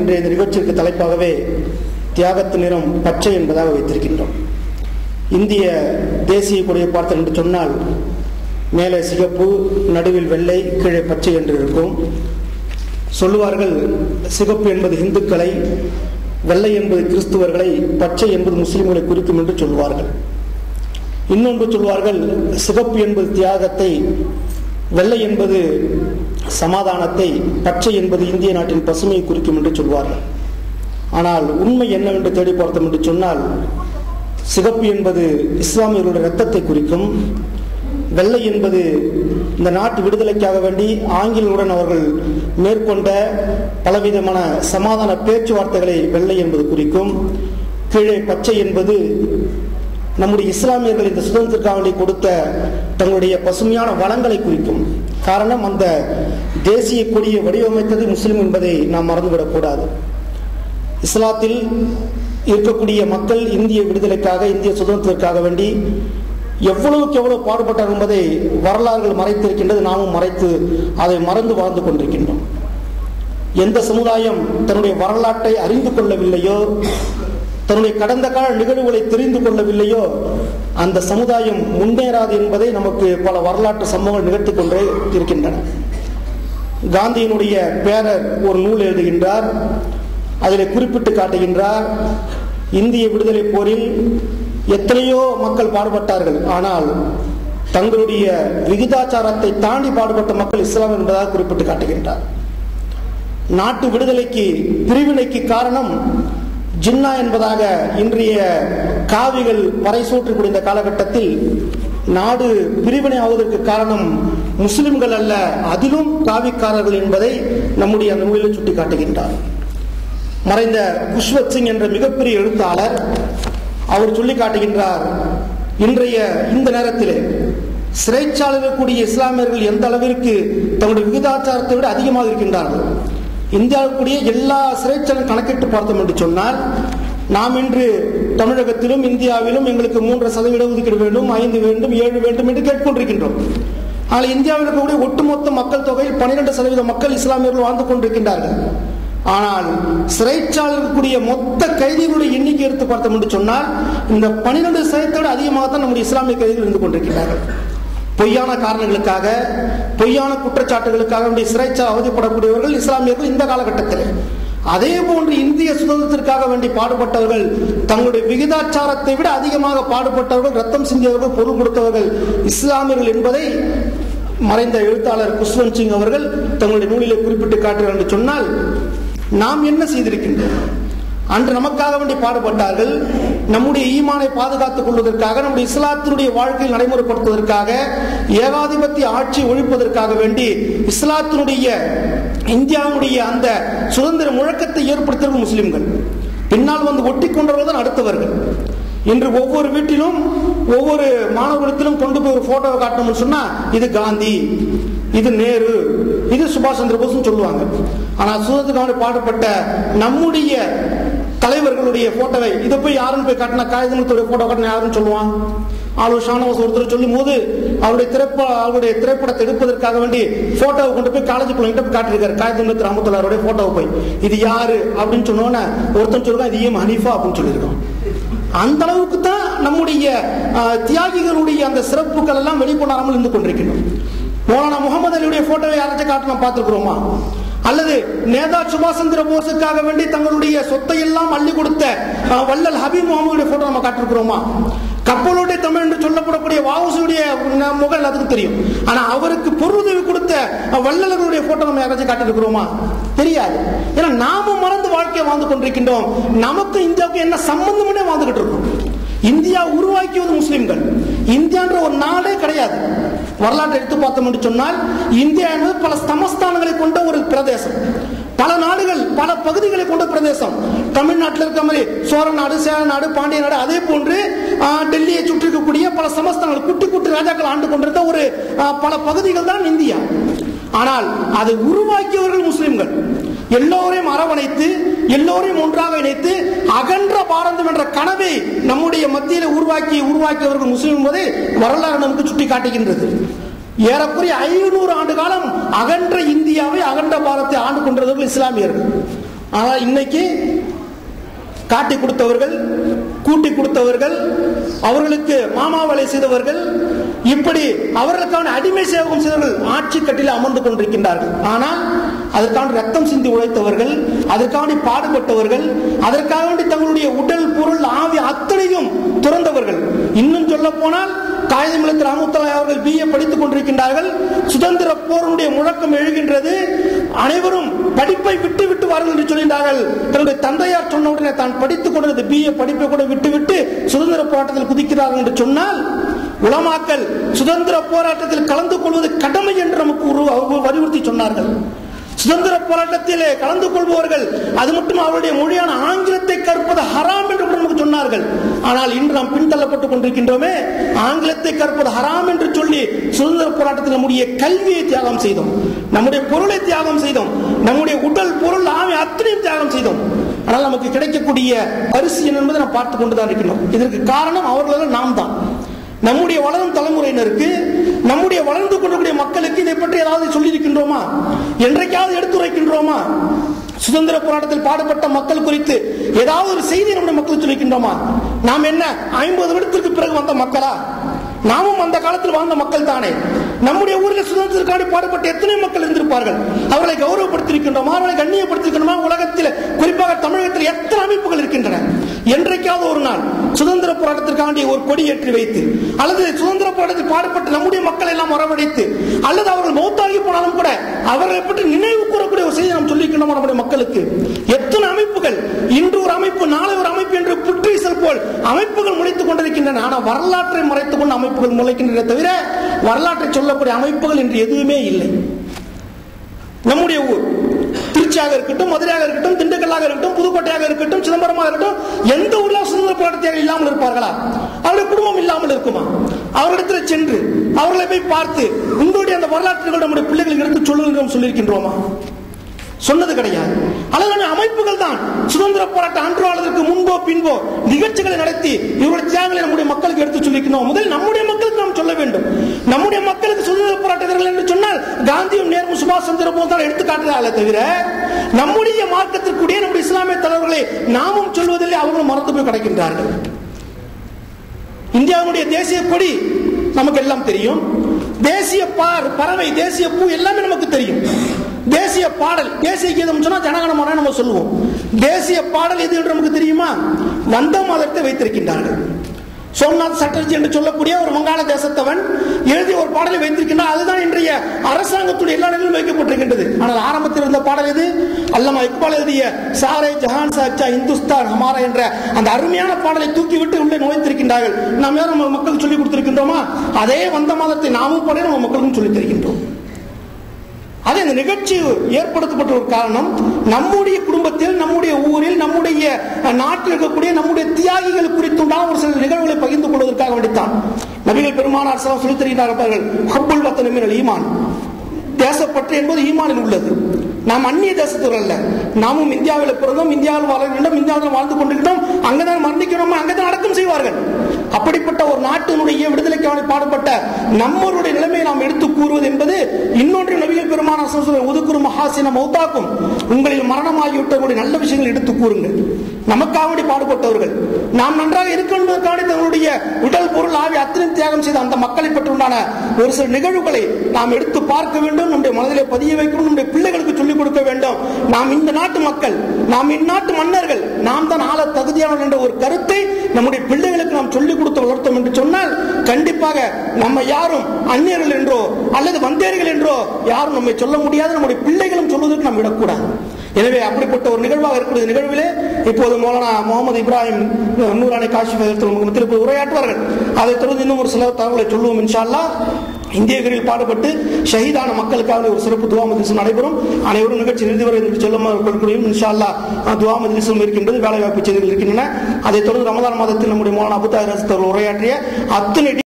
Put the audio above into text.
இன்றைய இந்த நிகழ்ச்சிக்கு தலைப்பாகவே தியாகத்து நிறம் பச்சை என்பதாக வைத்திருக்கின்றோம் இந்திய தேசிய கொடியை பார்த்தல் என்று சொன்னால் மேலே சிகப்பு நடுவில் வெள்ளை கீழே பச்சை என்று இருக்கும் சொல்லுவார்கள் சிகப்பு என்பது இந்துக்களை வெள்ளை என்பது கிறிஸ்துவர்களை பச்சை என்பது முஸ்லிம்களை குறிக்கும் என்று சொல்வார்கள் இன்னொன்று சொல்வார்கள் சிகப்பு என்பது தியாகத்தை வெள்ளை என்பது சமாதானத்தை பச்சை என்பது இந்திய நாட்டின் பசுமையை குறிக்கும் என்று சொல்வார்கள் ஆனால் உண்மை என்னவென்று தேடி பார்த்தோம் என்று சொன்னால் சிகப்பு என்பது இஸ்லாமியர்களுடைய ரத்தத்தை குறிக்கும் வெள்ளை என்பது இந்த நாட்டு விடுதலைக்காக வேண்டி ஆங்கிலருடன் அவர்கள் மேற்கொண்ட பலவிதமான சமாதான பேச்சுவார்த்தைகளை வெள்ளை என்பது குறிக்கும் கீழே பச்சை என்பது நம்முடைய இஸ்லாமியர்கள் இந்த சுதந்திரத்திற்காக வேண்டி கொடுத்த தங்களுடைய பசுமையான வளங்களை குறிக்கும் காரணம் அந்த தேசிய கொடியை வடிவமைத்தது முஸ்லிம் என்பதை நாம் மறந்துவிடக்கூடாது இஸ்லாத்தில் இருக்கக்கூடிய மக்கள் இந்திய விடுதலைக்காக இந்திய சுதந்திரத்திற்காக வேண்டி எவ்வளவுக்கு எவ்வளவு பாடுபட்டார் என்பதை வரலாறுகள் மறைத்திருக்கின்றது நாமும் மறைத்து அதை மறந்து வாழ்ந்து கொண்டிருக்கின்றோம் எந்த சமுதாயம் தன்னுடைய வரலாற்றை அறிந்து கொள்ளவில்லையோ தன்னுடைய கடந்த கால நிகழ்வுகளை தெரிந்து கொள்ளவில்லையோ அந்த சமுதாயம் முன்னேறாது என்பதை நமக்கு பல வரலாற்று சம்பவங்கள் நிகழ்த்தி கொண்டே இருக்கின்றன காந்தியினுடைய பேரர் ஒரு நூல் எழுதுகின்றார் அதில் குறிப்பிட்டு காட்டுகின்றார் இந்திய விடுதலை போரில் எத்தனையோ மக்கள் பாடுபட்டார்கள் ஆனால் தங்களுடைய விகிதாச்சாரத்தை தாண்டி பாடுபட்ட மக்கள் இஸ்லாம் என்பதாக குறிப்பிட்டு காட்டுகின்றார் நாட்டு விடுதலைக்கு பிரிவினைக்கு காரணம் ஜின்னா என்பதாக இன்றைய காவிகள் பறைசூற்றி குடிந்த காலகட்டத்தில் நாடு பிரிவினை ஆவதற்கு காரணம் முஸ்லிம்கள் அல்ல அதிலும் காவிக்காரர்கள் என்பதை நம்முடைய அந்த நூலில் சுட்டி காட்டுகின்றார் மறைந்த குஷ்வத் சிங் என்ற மிகப்பெரிய எழுத்தாளர் அவர் சொல்லி காட்டுகின்றார் இன்றைய இந்த நேரத்தில் சிறைச்சாலையில் கூடிய இஸ்லாமியர்கள் எந்த அளவிற்கு தங்களுடைய விகிதாச்சாரத்தை விட அதிகமாக இருக்கின்றார்கள் இந்தியாவுக்குரிய எல்லா சிறைச்சாலை கணக்கிட்டு பார்த்தோம் என்று சொன்னால் நாம் இன்று தமிழகத்திலும் இந்தியாவிலும் எங்களுக்கு மூன்று சதவீத ஒதுக்கீடு வேண்டும் ஐந்து வேண்டும் ஏழு வேண்டும் என்று கேட்டுக்கொண்டிருக்கின்றோம் ஆனால் இந்தியாவில் இருக்கக்கூடிய ஒட்டுமொத்த மக்கள் தொகையில் பனிரெண்டு சதவீத மக்கள் இஸ்லாமியர்கள் வாழ்ந்து கொண்டிருக்கின்றார்கள் ஆனால் சிறைச்சாலை இருக்கக்கூடிய மொத்த கைதிகளுடைய எண்ணிக்கை எடுத்து பார்த்தோம் என்று சொன்னால் இந்த பனிரெண்டு சதவீதத்தோடு அதிகமாக தான் நம்முடைய இஸ்லாமிய கைதிகள் இருந்து கொண்டிருக்கிறார்கள் பொய்யான காரணங்களுக்காக பொய்யான குற்றச்சாட்டுகளுக்காக நம்முடைய சிறைச்சாலை அவதிப்படக்கூடியவர்கள் இஸ்லாமியர்கள் இந்த காலகட்டத்தில் அதே போன்று இந்திய சுதந்திரத்திற்காக வேண்டி பாடுபட்டவர்கள் தங்களுடைய விகிதாச்சாரத்தை விட அதிகமாக பாடுபட்டவர்கள் ரத்தம் சிந்தியவர்கள் பொருள் கொடுத்தவர்கள் இஸ்லாமியர்கள் என்பதை மறைந்த எழுத்தாளர் குஷ்வந்த் சிங் அவர்கள் தங்களுடைய நூலிலே குறிப்பிட்டு காட்டுகிறார் என்று சொன்னால் நாம் என்ன செய்திருக்கின்றோம் அன்று நமக்காக வேண்டி பாடுபட்டார்கள் நம்முடைய ஈமானை பாதுகாத்துக் கொள்வதற்காக நம்முடைய இஸ்லாத்தினுடைய வாழ்க்கையில் நடைமுறைப்படுத்துவதற்காக ஏகாதிபத்திய ஆட்சி ஒழிப்பதற்காக வேண்டி இஸ்லாத்தினுடைய இந்தியாவுடைய அந்த சுதந்திர முழக்கத்தை ஏற்படுத்தியவர்கள் முஸ்லிம்கள் பின்னால் வந்து ஒட்டி கொண்டவர்கள் தான் அடுத்தவர்கள் இன்று ஒவ்வொரு வீட்டிலும் ஒவ்வொரு மாணவர்களிடத்திலும் கொண்டு போய் ஒரு போட்டோவை காட்டணும்னு சொன்னா இது காந்தி இது நேரு இது சுபாஷ் சந்திர போஸ் சொல்லுவாங்க ஆனா சுதந்திரக்காக பாடுபட்ட நம்முடைய தலைவர்களுடைய போட்டோவை இதை போய் யாருன்னு போய் காட்டினா காகிதத்துடைய போட்டோ காட்டின யாருன்னு சொல்லுவான் ஆளு ஷானவாஸ் ஒருத்தர் சொல்லும் போது அவருடைய திரைப்பட அவருடைய திரைப்படத்தை எடுப்பதற்காக வேண்டி போட்டோவை கொண்டு போய் காலேஜ் பிள்ளைங்கிட்ட போய் காட்டிருக்காரு காகிதம் ராமத்துல்லாருடைய போட்டோவை போய் இது யாரு அப்படின்னு சொன்னோன்னே ஒருத்தன் சொல்லுவான் இது ஏம் ஹனீஃபா அப்படின்னு சொல்லியிருக்கான் அந்த அளவுக்கு தான் நம்முடைய தியாகிகளுடைய அந்த சிறப்புகள் எல்லாம் வெளிக்கொண்டாமல் இருந்து கொண்டிருக்கின்றோம் மௌலானா முகமது அலியுடைய போட்டோவை யாராச்சும் காட்டு நம்ம பார்த்துருக்கிறோமா அல்லது நேதா சுபாஷ் சந்திர போஸுக்காக வேண்டி தங்களுடைய சொத்தை எல்லாம் அள்ளி கொடுத்த வள்ளல் ஹபீப் முகமதுடைய போட்டோ நம்ம காட்டிருக்கிறோமா கப்பலுடைய தமிழ் என்று சொல்லப்படக்கூடிய வாவுசுடைய முகல் அதுக்கு தெரியும் ஆனா அவருக்கு பொருளுதவி கொடுத்த வள்ளலருடைய போட்டோ நம்ம யாராச்சும் காட்டிருக்கிறோமா தெரியாது ஏன்னா நாம மறந்து வாழ்க்கையை வாழ்ந்து கொண்டிருக்கின்றோம் நமக்கு இந்தியாவுக்கு என்ன சம்பந்தமே வாழ்ந்துகிட்டு இருக்கோம் இந்தியா உருவாக்கியது முஸ்லிம்கள் இந்தியான்ற ஒரு நாடே கிடையாது வரலாற்றை எடுத்து பார்த்தோம் என்று சொன்னால் இந்தியா என்பது பல சமஸ்தானங்களை கொண்ட ஒரு பிரதேசம் பல நாடுகள் பல பகுதிகளை கொண்ட பிரதேசம் தமிழ்நாட்டில் இருக்க மாதிரி சோழ நாடு சேர நாடு பாண்டிய நாடு அதே போன்று டெல்லியை சுற்றி இருக்கக்கூடிய பல சமஸ்தானங்கள் குட்டி குட்டி ராஜாக்கள் ஆண்டு கொண்டிருந்த ஒரு பல பகுதிகள் தான் இந்தியா ஆனால் அதை உருவாக்கியவர்கள் முஸ்லிம்கள் எல்லோரையும் அரவணைத்து எல்லோரையும் ஒன்றாக இணைத்து அகன்ற பாரதம் என்ற கனவை நம்முடைய மத்தியில் உருவாக்கி உருவாக்கியவர்கள் முஸ்லிம் என்பதை வரலாறு நமக்கு சுட்டி காட்டுகின்றது ஏறக்குறைய ஐநூறு ஆண்டு காலம் அகன்ற இந்தியாவை அகன்ற பாரத்தை ஆண்டு கொண்டவர்கள் இஸ்லாமியர்கள் ஆனால் இன்னைக்கு காட்டி கொடுத்தவர்கள் கூட்டி கொடுத்தவர்கள் அவர்களுக்கு மாமா வேலை செய்தவர்கள் இப்படி அவர்களுக்கான அடிமை சேவகம் செய்தவர்கள் ஆட்சி கட்டில் அமர்ந்து கொண்டிருக்கின்றார்கள் ஆனால் அதற்கான ரத்தம் சிந்தி உழைத்தவர்கள் அதற்காண்டி பாடுபட்டவர்கள் அதற்காக வேண்டி தங்களுடைய உடல் பொருள் ஆவி அத்தனையும் துறந்தவர்கள் இன்னும் சொல்ல போனால் காகிதமிழத்தில் ராமுத்தலா அவர்கள் பிஏ படித்துக் கொண்டிருக்கின்றார்கள் சுதந்திர போருடைய முழக்கம் எழுகின்றது அனைவரும் படிப்பை விட்டு விட்டு வாருங்கள் என்று சொல்கின்றார்கள் தன்னுடைய தந்தையார் சொன்ன உடனே தான் படித்துக் கொண்டிருந்த பிஏ படிப்பை கூட விட்டுவிட்டு சுதந்திர போராட்டத்தில் குதிக்கிறார்கள் என்று சொன்னால் உலமாக்கல் சுதந்திர போராட்டத்தில் கலந்து கொள்வது கடமை என்று நமக்கு ஒரு வலியுறுத்தி சொன்னார்கள் சுதந்திர போராட்டத்திலே கலந்து கொள்பவர்கள் அது மட்டும் அவருடைய மொழியான ஆங்கிலத்தை கற்பது ஹராம் என்று கூட நமக்கு சொன்னார்கள் ஆனால் இன்று நாம் பின்தள்ளப்பட்டுக் கொண்டிருக்கின்றோமே ஆங்கிலத்தை கற்பது ஹராம் என்று சொல்லி சுதந்திர போராட்டத்தில் நம்முடைய கல்வியை தியாகம் செய்தோம் நம்முடைய பொருளை தியாகம் செய்தோம் நம்முடைய உடல் பொருள் ஆமை அத்தனையும் தியாகம் செய்தோம் ஆனால் நமக்கு கிடைக்கக்கூடிய அரிசி என்பதை நாம் பார்த்து கொண்டுதான் இருக்கின்றோம் இதற்கு காரணம் அவர்களால் நாம் தான் நம்முடைய வளரும் தலைமுறையினருக்கு நம்முடைய வளர்ந்து கொண்டிருக்கிற மக்களுக்கு இதை பற்றி ஏதாவது சொல்லியிருக்கின்றோமா என்றைக்காவது எடுத்துரைக்கின்றோமா சுதந்திர போராட்டத்தில் பாடுபட்ட மக்கள் குறித்து ஏதாவது ஒரு செய்தி நம்முடைய மக்களுக்கு சொல்லியிருக்கின்றோமா நாம் என்ன ஐம்பது வருடத்திற்கு பிறகு வந்த மக்களா நாமும் அந்த காலத்தில் வாழ்ந்த மக்கள் தானே நம்முடைய ஊரில் சுதந்திரத்திற்காக பாடுபட்ட எத்தனை மக்கள் இருந்திருப்பார்கள் அவர்களை கௌரவப்படுத்தியிருக்கின்றோமா அவர்களை கண்ணியப்படுத்தியிருக்கின்றோமா உலகத்தில் குறிப்பாக தமிழகத்தில் எத்தனை அமைப்புகள் இருக்கின்றன என்றைக்காவது ஒரு நாள் சுதந்திர போராட்டத்திற்காண்டி ஒரு கொடி ஏற்றி வைத்து அல்லது சுதந்திர போராட்டத்தில் பாடுபட்ட நம்முடைய மக்கள் எல்லாம் வரவழைத்து அல்லது அவர்கள் மௌத்தாகி போனாலும் கூட அவர்களை பற்றி நினைவு கூறக்கூடிய ஒரு செய்தி நாம் சொல்லியிருக்கின்றோம் நம்முடைய மக்களுக்கு எத்தனை அமைப்புகள் இன்று ஒரு அமைப்பு நாளை ஒரு அமைப்பு என்று புற்றீசல் போல் அமைப்புகள் முளைத்துக் கொண்டிருக்கின்றன ஆனால் வரலாற்றை மறைத்துக் கொண்டு அமைப்புகள் முளைக்கின்றன தவிர வரலாற்றை சொல்லக்கூடிய அமைப்புகள் இன்று எதுவுமே இல்லை நம்முடைய ஊர் திருச்சியாக இருக்கட்டும் மதுரையாக இருக்கட்டும் திண்டுக்கல்லாக இருக்கட்டும் புதுக்கோட்டையாக இருக்கட்டும் சிதம்பரமாக இருக்கட்டும் எந்த ஊர்ல சுதந்திர போராட்டத்தியாக இல்லாமல் இருப்பார்களா அவருடைய குடும்பம் இல்லாமல் இருக்குமா அவரிடத்தில் சென்று அவர்களை போய் பார்த்து உங்களுடைய அந்த வரலாற்றுகள் நம்முடைய பிள்ளைகளுக்கு எடுத்து சொல்லுங்கள் சொல்லியிருக்கின்றோமா சொன்னது கிடையாது அல்லது அமைப்புகள் தான் சுதந்திர போராட்ட அன்றாளதற்கு முன்போ பின்போ நிகழ்ச்சிகளை நடத்தி இவருடைய தியாகங்களை நம்முடைய மக்களுக்கு எடுத்து சொல்லிக்கணும் முதல் நம்முடைய மக்களுக்கு நாம் சொல்ல வேண்டும் நம்முடைய மக்களுக்கு சுதந்திர போராட்டங்கள் என்று சொன்னால் காந்தியும் நேரும் சுபாஷ் சந்திர போஸ் தான் எடுத்து காட்டுகிறார்களே தவிர நம்முடைய மார்க்கத்திற்குரிய நம்முடைய இஸ்லாமிய தலைவர்களை நாமும் சொல்வதில்லை அவர்களும் மறந்து போய் கிடைக்கின்றார்கள் இந்தியாவுடைய தேசிய கொடி நமக்கு எல்லாம் தெரியும் தேசிய பார் பறவை தேசிய பூ எல்லாமே நமக்கு தெரியும் தேசிய பாடல் தேசிய கீதம் சொன்னா ஜனகணமான நம்ம சொல்லுவோம் தேசிய பாடல் எது என்று நமக்கு தெரியுமா வந்த மதத்தை வைத்திருக்கின்றார்கள் சோம்நாத் சட்டர்ஜி என்று சொல்லக்கூடிய ஒரு வங்காள தேசத்தவன் எழுதிய ஒரு பாடலை வைத்திருக்கின்றார் அதுதான் இன்றைய அரசாங்கத்துடைய எல்லா இடங்களிலும் வைக்கப்பட்டிருக்கின்றது ஆனால் ஆரம்பத்தில் இருந்த பாடல் எது அல்லமா இக்பால் எழுதிய சாரே ஜஹான் சாச்சா இந்துஸ்தான் ஹமாரா என்ற அந்த அருமையான பாடலை தூக்கிவிட்டு உள்ளே நுழைத்திருக்கின்றார்கள் நாம் யாரும் நம்ம மக்களுக்கு சொல்லிக் கொடுத்திருக்கின்றோமா அதே வந்த மாதத்தை நாமும் பாடி நம்ம மக்களுக்கும் சொல்லித் தருகின்றோம் அது இந்த நிகழ்ச்சி ஏற்படுத்தப்பட்ட ஒரு காரணம் நம்முடைய குடும்பத்தில் நம்முடைய ஊரில் நம்முடைய நாட்டில் இருக்கக்கூடிய நம்முடைய தியாகிகள் குறித்துண்டான ஒரு சில நிகழ்வுகளை பகிர்ந்து கொள்வதற்காக வேண்டித்தான் நபிகள் பெருமானார் செலவு சொல்லித் தருகிறார்கள் ஹப்புல் வத்தனமின் ஈமான் தேசப்பற்று என்பது ஈமானில் உள்ளது நாம் அந்நிய தேசத்தவர் அல்ல நாமும் இந்தியாவில் பிறந்தோம் இந்தியாவில் வாழ்கின்றோம் இந்தியாவில் வாழ்ந்து கொண்டிருக்கிறோம் அங்கதான் மரணிக்கிறோம் அங்கதான் அடக்கம் செய்வார்கள் அப்படிப்பட்ட ஒரு நாட்டினுடைய விடுதலைக்கான பாடுபட்ட நம்மளுடைய நிலைமையை நாம் எடுத்து கூறுவது என்பது இன்னொன்று நபிகள் பெருமான ஒதுக்குறு மகாசின மௌத்தாக்கும் உங்களில் மரணமாகிவிட்டவர்களுடைய நல்ல விஷயங்கள் எடுத்து கூறுங்கள் நமக்காக பாடுபட்டவர்கள் நாம் நன்றாக இருக்க என்பதற்காக தங்களுடைய உடல் பொருள் ஆவி அத்தனை தியாகம் செய்த அந்த மக்களை பற்றி உண்டான ஒரு சில நிகழ்வுகளை நாம் எடுத்து பார்க்க வேண்டும் நம்முடைய மனதிலே பதிய வைக்கணும் நம்முடைய பிள்ளைகளுக்கு சொல்லிக் கொடுக்க வேண்டும் நாம் இந்த நாட்டு மக்கள் நாம் இந்நாட்டு மன்னர்கள் நாம் தான் ஆள தகுதியானவர்கள் என்ற ஒரு கருத்தை நம்முடைய பிள்ளைகளுக்கு நாம் சொல்லிக் கொடுத்து வளர்த்தோம் என்று சொன்னால் கண்டிப்பாக நம்ம யாரும் அந்நியர்கள் என்றோ அல்லது வந்தேர்கள் என்றோ யாரும் நம்மை சொல்ல முடியாது நம்முடைய பிள்ளைகளும் சொல்வதற்கு நாம் விடக்கூடாது எனவே அப்படிப்பட்ட ஒரு நிகழ்வாக இருக்கிற நிகழ்விலே இப்போது மௌலானா முகமது இப்ராஹிம் நூறானை காஷி மத்தியில் இப்போது உரையாற்றுவார்கள் அதைத் தொடர்ந்து இன்னும் ஒரு சில தகவலை சொல்லுவோம் இன்ஷால்லா இந்தியர்களில் பாடுபட்டு ஷஹீதான மக்களுக்காக ஒரு சிறப்பு துவா மஜ்லிஸ் நடைபெறும் அனைவரும் நிகழ்ச்சி நிறுத்தி வரை என்று சொல்ல இன்ஷால்லா துவா மஜ்லிஸும் இருக்கின்றது வேலைவாய்ப்பு செய்திகள் இருக்கின்றன அதைத் தொடர்ந்து ரமதான் மாதத்தில் நம்முடைய மௌலானா அபுதாய் ரசித்தவர்கள் உரையாற்றிய அத்தனை